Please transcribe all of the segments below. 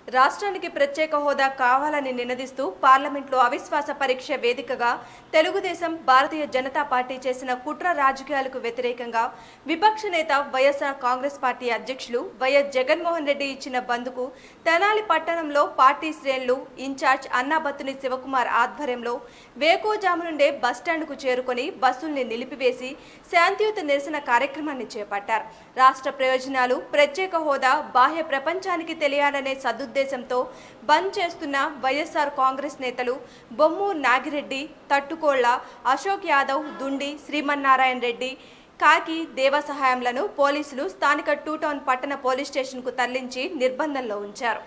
రాష్ట్రానికి ప్రత్యేక హోదా కావాలని నినదిస్తూ పార్లమెంట్లో అవిశ్వాస పరీక్ష వేదికగా తెలుగుదేశం భారతీయ జనతా పార్టీ చేసిన కుట్ర రాజకీయాలకు వ్యతిరేకంగా విపక్ష నేత వైఎస్ఆర్ కాంగ్రెస్ పార్టీ అధ్యక్షులు వైఎస్ జగన్మోహన్ రెడ్డి ఇచ్చిన బంద్కు తెనాలి పట్టణంలో పార్టీ శ్రేణులు ఇన్ఛార్జ్ అన్నాబత్తుని శివకుమార్ ఆధ్వర్యంలో వేకోజాము నుండే బస్టాండ్కు చేరుకొని బస్సుల్ని నిలిపివేసి శాంతియుత నిరసన కార్యక్రమాన్ని చేపట్టారు రాష్ట్ర ప్రయోజనాలు ప్రత్యేక హోదా బాహ్య ప్రపంచానికి తెలియాలనే సదుద్దేశంతో బంద్ చేస్తున్న వైఎస్ఆర్ కాంగ్రెస్ నేతలు బొమ్ము నాగిరెడ్డి తట్టుకోళ్ల అశోక్ యాదవ్ దుండి శ్రీమన్నారాయణ రెడ్డి కాకి దేవసహాయంలను పోలీసులు స్థానిక టూ టౌన్ పట్టణ పోలీస్ స్టేషన్కు తరలించి నిర్బంధంలో ఉంచారు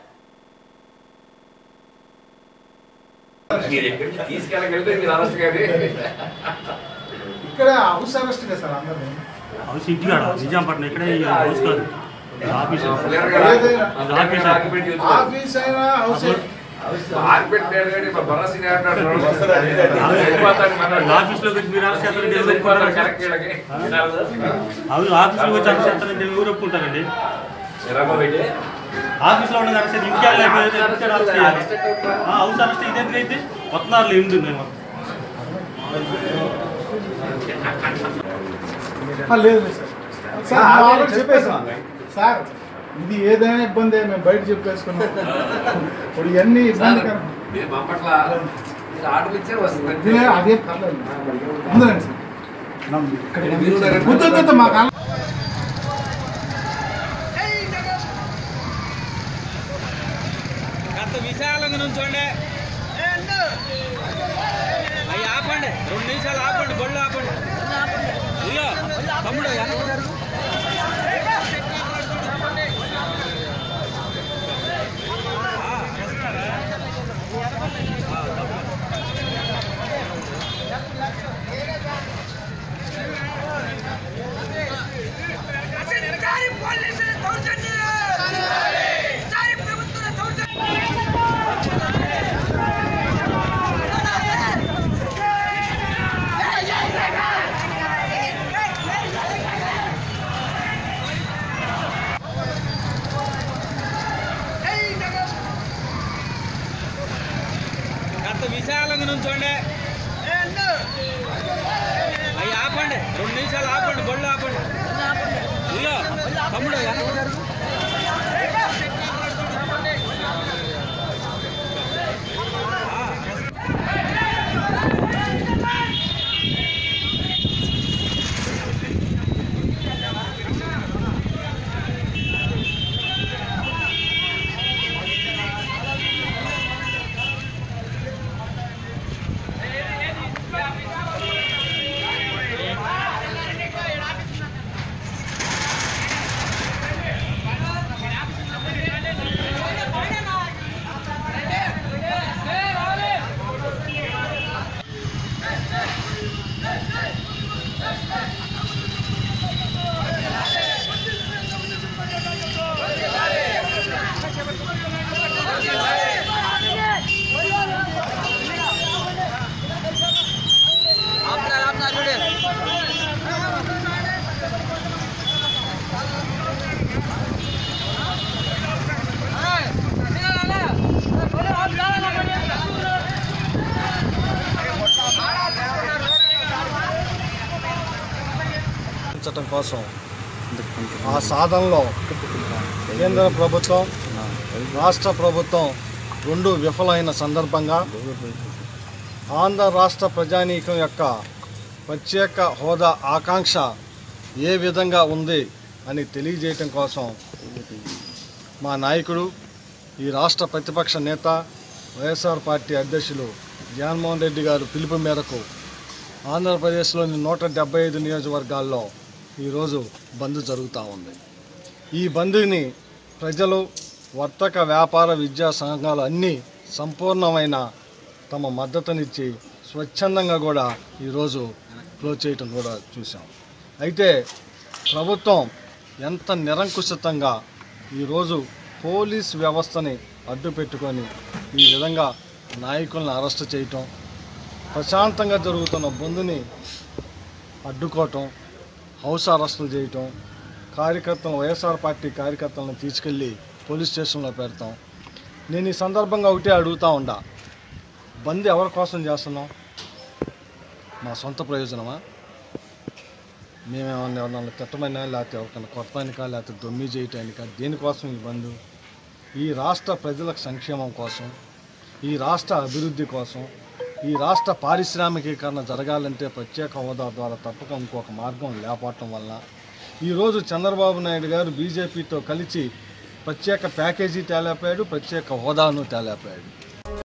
మీరు ఎక్కడికి తీసుకెళ్ళగలిగితే మీరు అరెస్ట్ కాదు ఇక్కడ హౌస్ అరెస్ట్ కదా సార్ అందరినీ హౌస్ ఇంటికాడ నిజాంపట్నం ఇక్కడే ఈ హౌస్ కాదు ఇది ఆఫీస్ క్లియర్ గా ఇది ఆఫీస్ ఆర్గ్యుమెంట్ చేస్తున్నారు. ఆఫీస్ అయినా హౌస్ ఆర్గ్యుమెంట్ లేడు కానీ మా భరోసా ఇది అంటాడు. వెళ్ళిపోతాడు మన ఇది ఆఫీస్లోకి వచ్చి మీరు అరెస్ట్ చేస్తారంటే ఎవరు వెళ్ళిపోతాడు ఒప్పుకుంటారు? కరెక్ట్ వీళ్ళకి. అవును ఆఫీస్లోకి వచ్చి అరెస్ట్ చేస్తారంటే ఎవరు ఒప్పుకుంటారండి ఎలాగో పెట్టి. ఆఫీస్లో ఉండగా అరెస్ట్ చేసి ఇంటికి వెళ్ళలేకపోతే ఇంటికాడ అరెస్ట్ చేయాలి ఆ, హౌస్ అరెస్ట్ ఇది ఎందుకైతే వస్తున్నారు ఏముంది మేము లేదు లేదు సార్ సార్ మేము ఆల్రెడీ చెప్పేసాం సార్ ఇది ఏదైనా ఇబ్బంది మేము బయట చెప్పేసుకున్నాం ఇప్పుడు ఇవన్నీ ఇబ్బంది కరం. మీరు మా పట్ల మీరు ఆర్డర్ ఇచ్చారు వస్తుంది ఇదే అదే పర్లేదు ఉందండి సార్ నన్ను ఇక్కడ మీరు ఉన్నారంటే- వద్దు, వద్దు, వద్దు, మాకు అలా- కాస్త విశాలంగా నుంచోండి అవి ఆపండి రెండు నిమిషాలు ఆపండి బళ్ళు ఆపండి ఇయ్యో తమ్ముడు వెనక్కి జరుగు. ఆ, వస్తున్నాడా? ఆ, తమ్ముడు. కాస్త విశాలంగా నుంచోండి అవి ఆపండి రెండు నిమిషాలు ఆపండి బళ్ళు ఆపండి ఇయ్యో తమ్ముడు వెనక్కి జరుగు. ఆ, ఆపుతున్నారు, ఆపుతున్నారు, చూడు. చట్టం కోసం ఆ సాధనలో కేంద్ర ప్రభుత్వం రాష్ట్ర ప్రభుత్వం రెండు విఫలమైన సందర్భంగా ఆంధ్ర రాష్ట్ర ప్రజానీకం యొక్క ప్రత్యేక హోదా ఆకాంక్ష ఏ విధంగా ఉంది అని తెలియజేయటం కోసం మా నాయకుడు ఈ రాష్ట్ర ప్రతిపక్ష నేత వైఎస్ఆర్ పార్టీ అధ్యక్షులు జగన్మోహన్ రెడ్డి గారు పిలుపు మేరకు ఆంధ్రప్రదేశ్లోని నూట డెబ్బై ఐదు నియోజకవర్గాల్లో ఈరోజు బంద్ జరుగుతూ ఉంది ఈ బంద్ని ప్రజలు వర్తక వ్యాపార విద్యా సంఘాలు అన్నీ సంపూర్ణమైన తమ మద్దతునిచ్చి స్వచ్ఛందంగా కూడా ఈరోజు క్లోజ్ చేయటం కూడా చూసాం అయితే ప్రభుత్వం ఎంత నిరంకుశితంగా ఈరోజు పోలీస్ వ్యవస్థని అడ్డు పెట్టుకొని ఈ విధంగా నాయకులను అరెస్ట్ చేయటం ప్రశాంతంగా జరుగుతున్న బంధుని అడ్డుకోవటం హౌస్ అరెస్టులు చేయటం కార్యకర్తలను వైఎస్ఆర్ పార్టీ కార్యకర్తలను తీసుకెళ్ళి పోలీస్ స్టేషన్లో పెడతాం నేను ఈ సందర్భంగా ఒకటే అడుగుతా ఉండా బంద్ ఎవరి కోసం చేస్తున్నాం మా సొంత ప్రయోజనమా మేమేమన్నా ఎవరన్నా తిట్టమైనా లేకపోతే ఎవరికైనా కొట్టడానికా లేకపోతే దొమ్మి చేయటానికా దేనికోసం ఈ బంధు ఈ రాష్ట్ర ప్రజల సంక్షేమం కోసం ఈ రాష్ట్ర అభివృద్ధి కోసం ఈ రాష్ట్ర పారిశ్రామికీకరణ జరగాలంటే ప్రత్యేక హోదా ద్వారా తప్పక ఇంకొక మార్గం లేకపోవటం వల్ల ఈరోజు చంద్రబాబు నాయుడు గారు బీజేపీతో కలిసి ప్రత్యేక ప్యాకేజీ తేలేపాడు ప్రత్యేక హోదాను తేలేపాడు